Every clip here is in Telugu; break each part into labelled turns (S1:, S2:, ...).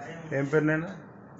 S1: ఏం పేరు నేను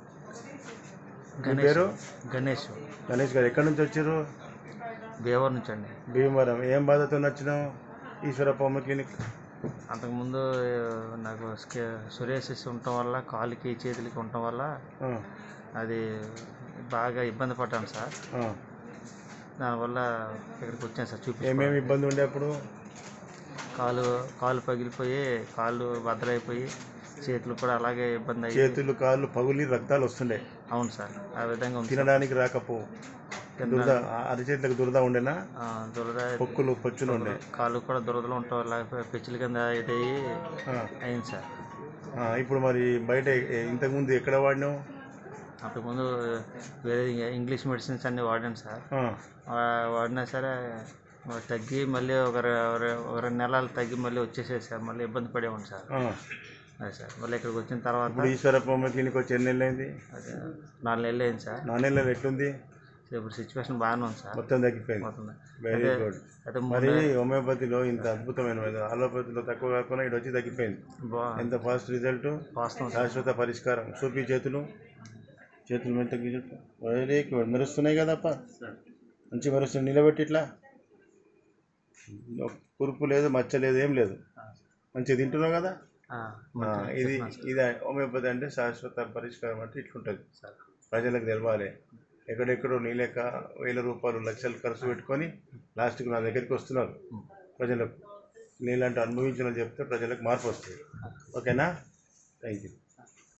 S1: మీ
S2: గణేష్
S1: పేరు
S2: గణేష్
S1: గణేష్ గారు ఎక్కడి నుంచి వచ్చారు
S2: బేవర్ నుంచి అండి
S1: భీమవరం ఏం బాధతో వచ్చినావు ఈశ్వరప్ప హోమ్ క్లినిక్
S2: అంతకుముందు ఆ, నాకు సురేసిస్ ఉండటం వల్ల కాలుకి చేతులకి ఉండటం వల్ల
S1: ఆ,
S2: అది బాగా ఇబ్బంది పడ్డాను సార్
S1: ఆ.
S2: దానివల్ల ఇక్కడికి వచ్చాను సార్ చూపి
S1: ఏమేమి ఇబ్బంది ఉండే అప్పుడు
S2: కాలు కాలు పగిలిపోయి కాళ్ళు బద్దలైపోయి చేతులు కూడా అలాగే ఇబ్బంది అయ్యి
S1: చేతులు కాళ్ళు పగులి రక్తాలు వస్తుండే
S2: అవును సార్ ఆ విధంగా ఉంది సార్.
S1: తినడానికి రాకపో దురద ఆ అరిచేతులకు దురద ఉండేనా
S2: ఆ, దురద
S1: పొక్కులు పొచ్చులు ఉండే
S2: కాళ్ళు కూడా దురదలు ఉండటం వల్ల పిచ్చిల కింద ఇదయ్యి
S1: ఆ,
S2: అయింది సార్
S1: ఆ, ఇప్పుడు మరి బయట ఎ- ఇంతకుముందు ఎక్కడ వాడినావు
S2: అంతకుముందు వేరే ఇంగ్లీష్ మెడిసిన్స్ అన్నీ వాడాను సార్
S1: ఆ,
S2: వా- వాడినా సరే మరి తగ్గి మళ్ళీ ఒక రె- రె- ఒక రెండు నెలలు తగ్గి మళ్ళీ వచ్చేసేది సార్ మళ్ళీ ఇబ్బంది పడేవాడిని సార్
S1: ఆ.
S2: అదే సార్ మళ్ళీ ఇక్కడికి వచ్చిన తర్వాత
S1: ఇప్పుడు ఈశ్వరప్ప హోమ్ క్లినిక్ వచ్చి ఎన్ని నెలలు అయింది
S2: అదే నాలుగు నెలలు అయింది సార్
S1: నాన్నెళ్ళలో ఎట్లుంది
S2: ఇప్పుడు సిచ్యువేషన్ బాగానే ఉంది సార్
S1: మొత్తం తగ్గిపోయింది
S2: మొత్తం
S1: వెరీ
S2: అదే
S1: గుడ్
S2: అయితే
S1: మరి హోమియోపతిలో ఇంత అద్భుతమైన వైద్యం. అలోపతిలో తక్కువ కాకుండా ఇటు వచ్చి తగ్గిపోయింది
S2: బా
S1: ఎంత ఫాస్ట్ రిజల్ట్
S2: వాస్తవం సార్
S1: శాశ్వత పరిష్కారం చూపి చేతులు చేతులు మీద తగ్గి చూపు వెరీ గుడ్ మెరుస్తున్నాయి కదప్ప మంచి మెరుస్తుంది నిలబెట్టి ఇట్లా కురుపు లేదు మచ్చ లేదు ఏం లేదు మంచిగా తింటున్నావు కదా
S2: ఆ,
S1: ఆ, ఇది ఇది హోమియోపతి అంటే శాశ్వత పరిష్కారం అంటే ఇట్లుంటుంది
S2: సార్
S1: ప్రజలకు తెలవాలి ఎక్కడెక్కడో నీ లెక్క వేల రూపాయలు లక్షలు ఖర్చు పెట్టుకొని లాస్ట్కి నా దగ్గరికి వస్తున్నారు ప్రజలకు నీలాంటి అనుభవించిన చెప్తే ప్రజలకు మార్పు వస్తుంది ఓకేనా థ్యాంక్ యూ